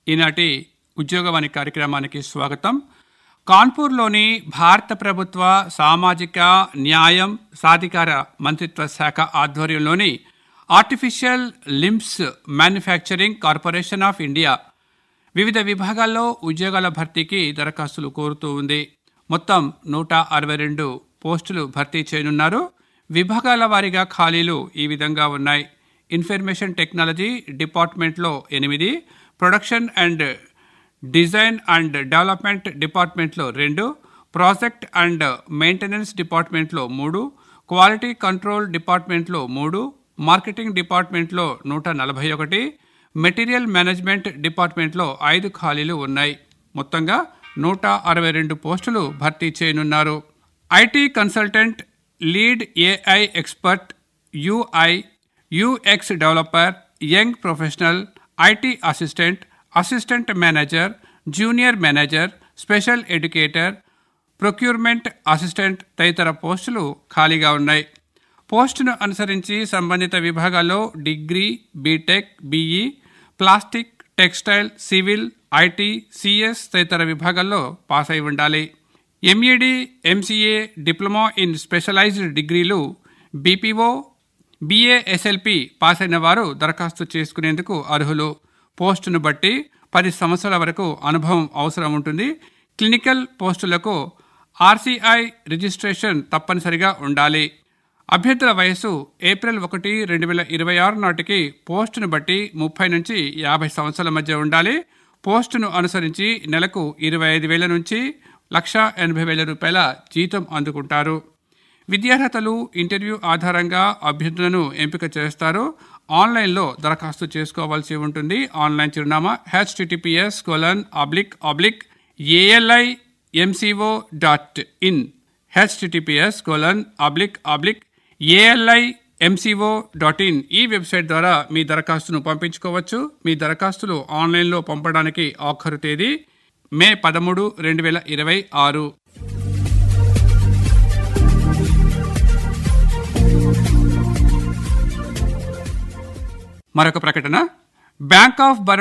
ఈనాటి ఉద్యోగవాణి కార్యక్రమానికి స్వాగతం కాన్పూర్లోని భారత ప్రభుత్వ సామాజిక న్యాయం సాధికార మంత్రిత్వ శాఖ ఆధ్వర్యంలోని artificial limbs manufacturing corporation of India వివిధ విభాగాల్లో ఉద్యోగాల భర్తీకి దరఖాస్తులు కోరుతూ ఉంది మొత్తం నూట అరవై రెండు పోస్టులు భర్తీ చేయనున్నారు విభాగాల వారీగా ఖాళీలు ఈ విధంగా ఉన్నాయి ఇన్ఫర్మేషన్ టెక్నాలజీ డిపార్ట్మెంట్లో ఎనిమిది production and design and development డిపార్ట్మెంట్లో రెండు ప్రాజెక్ట్ అండ్ మెయింటెనెన్స్ డిపార్ట్మెంట్లో మూడు క్వాలిటీ కంట్రోల్ డిపార్ట్మెంట్లో మూడు మార్కెటింగ్ డిపార్ట్మెంట్లో నూట నలభై ఒకటి మెటీరియల్ మేనేజ్మెంట్ డిపార్ట్మెంట్లో ఐదు ఖాళీలు ఉన్నాయి మొత్తంగా నూట అరవై రెండు పోస్టులు భర్తీ చేయనున్నారు IT consultant lead AI expert UI UX developer young professional IT assistant assistant manager junior manager special educator procurement assistant తదితర పోస్టులు ఖాళీగా ఉన్నాయి పోస్టును అనుసరించి సంబంధిత విభాగాల్లో degree BTech BE plastic textile civil IT CS తదితర విభాగాల్లో పాస్ అయి ఉండాలి MEd MCA diploma in specialised డిగ్రీలు బీపీఓ బీఏఎస్ఎల్పి పాస్ అయిన వారు దరఖాస్తు చేసుకునేందుకు అర్హులు పోస్టును బట్టి పది సంవత్సరాల వరకు అనుభవం అవసరం ఉంటుంది క్లినికల్ పోస్టులకు ఆర్సీఐ రిజిస్ట్రేషన్ తప్పనిసరిగా ఉండాలి అభ్యర్థుల వయస్సు ఏప్రిల్ ఒకటి రెండు వేల ఇరవై ఆరు నాటికి పోస్టును బట్టి ముప్పై నుంచి యాభై సంవత్సరాల మధ్య ఉండాలి పోస్టును అనుసరించి నెలకు ఇరవై ఐదు వేల నుంచి లక్ష ఎనభై వేల రూపాయల జీతం అందుకుంటారు విద్యార్హతలు ఇంటర్వ్యూ ఆధారంగా అభ్యర్థులను ఎంపిక చేస్తారు ఆన్లైన్లో దరఖాస్తు చేసుకోవాల్సి ఉంటుంది ఆన్లైన్ చిరునామా HTTPS colon oblique oblique ALI MCO dot in HTTPS colon oblique oblique ALI MCO dot in ఈ వెబ్సైట్ ద్వారా మీ దరఖాస్తును పంపించుకోవచ్చు మీ దరఖాస్తులు ఆన్లైన్లో పంపడానికి ఆఖరు తేదీ మే పదమూడు రెండు వేల ఇరవై ఆరు మరొక ప్రకటన బ్యాంక్ ఆఫ్ బరోడా